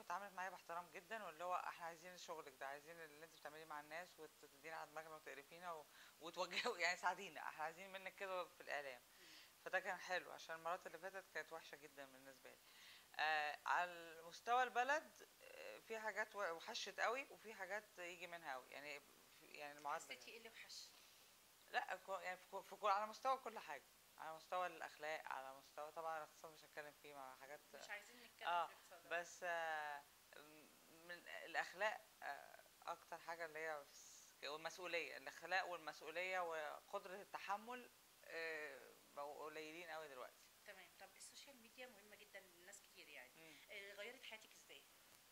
واتعاملت معايا باحترام جدا واللي هو احنا عايزين شغلك ده عايزين اللي انت بتعمليه مع الناس وتدينا على دماغنا وتقرفينا و... وتوجهوا يعني ساعدينا احنا عايزين منك كده في الاعلام فده كان حلو عشان المرات اللي فاتت كانت وحشه جدا بالنسبه لي آه على مستوى البلد آه، في حاجات وحشت قوي وفي حاجات يجي منها قوي يعني في- يعني المعادله حسيتي ايه اللي وحش لا كو- يعني في كو- في كو- على مستوى كل حاجه على مستوى الاخلاق على مستوى طبعا الاقتصاد مش هتكلم فيه مع حاجات مش عايزين نتكلم اه في الاقتصاد بس آه، من الاخلاق آه، اكتر حاجه اللي هي س- والمسؤوليه الاخلاق والمسؤوليه وقدره التحمل آه، بقوا قليلين قوي دلوقتي تمام طب السوشيال ميديا مهمه جدا لناس كتير يعني مم. آه، غيرت حياتك ازاي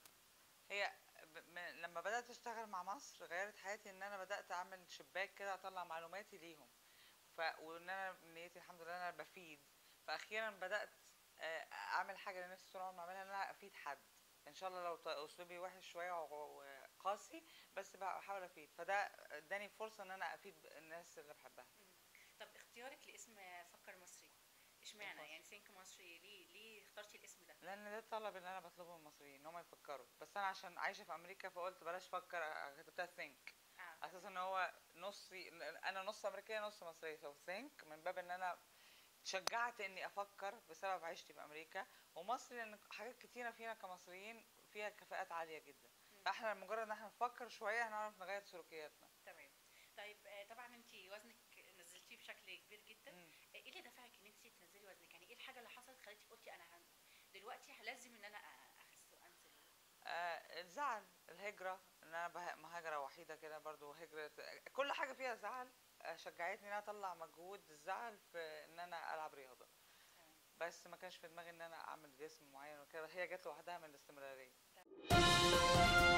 هي ب- م- لما بدات اشتغل مع مصر غيرت حياتي ان انا بدات اعمل شباك كده اطلع معلوماتي ليهم ف وان انا نيتي الحمد لله انا بفيد فاخيرا بدات آه، اعمل حاجه اللي نفسي طول عمري بعملها ان انا افيد حد ان شاء الله لو ط- اسلوبي وحش شويه و- وقاسي بس بحاول افيد فده اداني فرصه ان انا افيد الناس اللي بحبها طب اختيارك لاسم فكر مصري اشمعنى مصري. يعني ثينك مصري ليه ليه اخترتي الاسم ده لان ده الطلب اللي انا بطلبه من المصريين ان هم يفكروا بس انا عشان عايشه في امريكا فقلت بلاش افكر آه، كتبتها ثينك اه اساس ان هو نصي انا نص امريكيه نص مصريه سو ثينك من باب ان انا شجعت اني افكر بسبب عيشتي في امريكا ومصر لان حاجات كتيره فينا كمصريين فيها كفاءات عاليه جدا فاحنا مجرد ان احنا نفكر شويه هنعرف نغير سلوكياتنا تمام طيب آه، طبعا انت وزنك نزلتيه بشكل كبير جدا مم. آه، ايه اللي دفعك ان انت تنزلي وزنك يعني ايه الحاجه اللي حصلت خلتك قلتي انا هن... دلوقتي لازم ان انا أ- اخس وانزل آه الزعل الهجره ان انا به- مهاجره وحيده كده برضو هجره كل حاجه فيها زعل آه، شجعتني ان انا اطلع مجهود الزعل في ان انا العب رياضه تمام. بس ما كانش في دماغي ان انا اعمل جسم معين وكده هي جت لوحدها من الاستمراريه